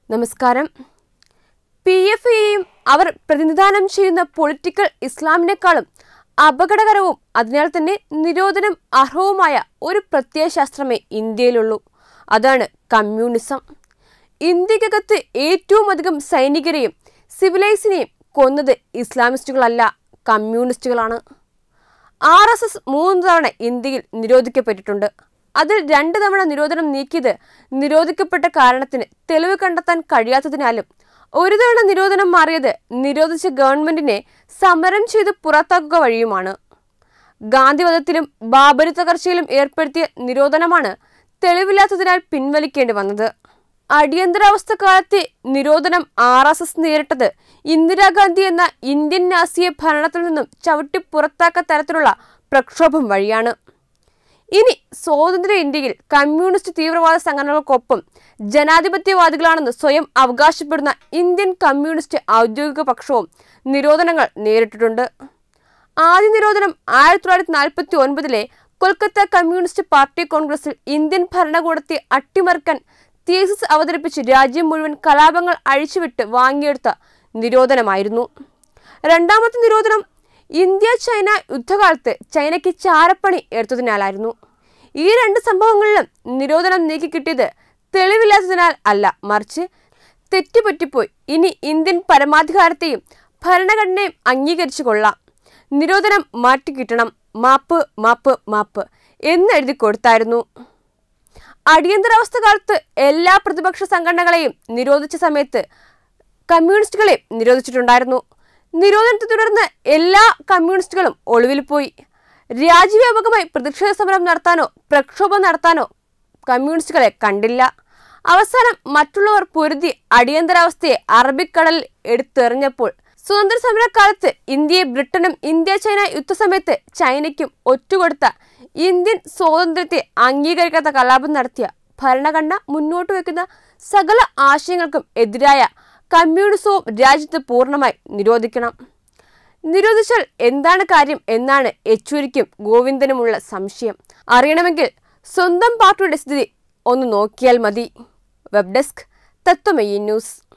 നമസ്കാരം P F എയും അവർ പ്രതിനിധാനം ചെയ്യുന്ന പൊളിറ്റിക്കൽ ഇസ്ലാമിനേക്കാളും അപകടകരവും അതിനാൽ തന്നെ നിരോധനം അർഹവുമായ ഒരു പ്രത്യയശാസ്ത്രമേ ഇന്ത്യയിലുള്ളൂ അതാണ് കമ്മ്യൂണിസം ഇന്ത്യക്കകത്ത് ഏറ്റവും അധികം സൈനികരെയും സിവിലൈസിനെയും കൊന്നത് ഇസ്ലാമിസ്റ്റുകളല്ല കമ്മ്യൂണിസ്റ്റുകളാണ് ആർ എസ് എസ് മൂന്ന് തവണ ഇന്ത്യയിൽ നിരോധിക്കപ്പെട്ടിട്ടുണ്ട് അതിൽ രണ്ട് തവണ നിരോധനം നീക്കിയത് നിരോധിക്കപ്പെട്ട കാരണത്തിന് തെളിവ് കണ്ടെത്താൻ കഴിയാത്തതിനാലും ഒരു തവണ നിരോധനം മാറിയത് നിരോധിച്ച ഗവൺമെന്റിനെ സമരം ചെയ്ത് പുറത്താക്കുക വഴിയുമാണ് ഗാന്ധിവധത്തിലും ബാബരി തകർച്ചയിലും ഏർപ്പെടുത്തിയ നിരോധനമാണ് തെളിവില്ലാത്തതിനാൽ പിൻവലിക്കേണ്ടി വന്നത് അടിയന്തരാവസ്ഥ കാലത്തെ നിരോധനം ആർ എസ് എസ് നേരിട്ടത് ഇന്ദിരാഗാന്ധി എന്ന ഇന്ത്യൻ നാസിയെ ഭരണത്തിൽ നിന്നും ചവിട്ടി പുറത്താക്ക തരത്തിലുള്ള പ്രക്ഷോഭം വഴിയാണ് ഇനി സ്വതന്ത്ര ഇന്ത്യയിൽ കമ്മ്യൂണിസ്റ്റ് തീവ്രവാദ സംഘടനകൾക്കൊപ്പം ജനാധിപത്യവാദികളാണെന്ന് സ്വയം അവകാശപ്പെടുന്ന ഇന്ത്യൻ കമ്മ്യൂണിസ്റ്റ് ഔദ്യോഗിക പക്ഷവും നിരോധനങ്ങൾ നേരിട്ടിട്ടുണ്ട് ആദ്യ നിരോധനം ആയിരത്തി തൊള്ളായിരത്തി നാൽപ്പത്തി ഒൻപതിലെ കൊൽക്കത്ത കമ്മ്യൂണിസ്റ്റ് പാർട്ടി കോൺഗ്രസിൽ ഇന്ത്യൻ ഭരണകൂടത്തെ അട്ടിമറിക്കാൻ തീസിസ് അവതരിപ്പിച്ച് രാജ്യം മുഴുവൻ കലാപങ്ങൾ അഴിച്ചുവിട്ട് വാങ്ങിയെടുത്ത നിരോധനമായിരുന്നു രണ്ടാമത്തെ നിരോധനം ഇന്ത്യ ചൈന യുദ്ധകാലത്ത് ചൈനയ്ക്ക് ചാരപ്പണി എടുത്തതിനാലായിരുന്നു ഈ രണ്ട് സംഭവങ്ങളിലും നിരോധനം നീക്കിക്കിട്ടിയത് തെളിവില്ലാത്തതിനാൽ അല്ല മറിച്ച് തെറ്റുപറ്റിപ്പോയി ഇനി ഇന്ത്യൻ പരമാധികാരത്തെയും ഭരണഘടനയും അംഗീകരിച്ചു കൊള്ളാം നിരോധനം മാറ്റിക്കിട്ടണം മാപ്പ് മാപ്പ് മാപ്പ് എന്നെഴുതി കൊടുത്തായിരുന്നു അടിയന്തരാവസ്ഥ കാലത്ത് എല്ലാ പ്രതിപക്ഷ സംഘടനകളെയും നിരോധിച്ച സമയത്ത് കമ്മ്യൂണിസ്റ്റുകളെ നിരോധിച്ചിട്ടുണ്ടായിരുന്നു നിരോധനത്തെ തുടർന്ന് എല്ലാ കമ്മ്യൂണിസ്റ്റുകളും ഒളിവിൽ പോയി രാജ്യവ്യാപകമായി പ്രതിഷേധ സമരം നടത്താനോ പ്രക്ഷോഭം നടത്താനോ കമ്മ്യൂണിസ്റ്റുകളെ കണ്ടില്ല അവസാനം മറ്റുള്ളവർ പൊരുതി അടിയന്തരാവസ്ഥയെ അറബിക്കടലിൽ എടുത്തെറിഞ്ഞപ്പോൾ സ്വതന്ത്ര സമരക്കാലത്ത് ഇന്ത്യയെ ബ്രിട്ടനും ഇന്ത്യ ചൈന യുദ്ധസമയത്ത് ചൈനയ്ക്കും ഒറ്റുകൊടുത്ത ഇന്ത്യൻ സ്വാതന്ത്ര്യത്തെ അംഗീകരിക്കാത്ത കലാപം നടത്തിയ ഭരണഘടന മുന്നോട്ട് വയ്ക്കുന്ന സകല ആശയങ്ങൾക്കും എതിരായ കമ്മ്യൂണിസവും രാജ്യത്ത് പൂർണ്ണമായി നിരോധിക്കണം നിരോധിച്ചാൽ എന്താണ് കാര്യം എന്നാണ് യെച്ചൂരിക്കും ഗോവിന്ദനുമുള്ള സംശയം അറിയണമെങ്കിൽ സ്വന്തം പാർട്ടിയുടെ സ്ഥിതി ഒന്ന് നോക്കിയാൽ മതി വെബ് ഡെസ്ക് തത്വമയി ന്യൂസ്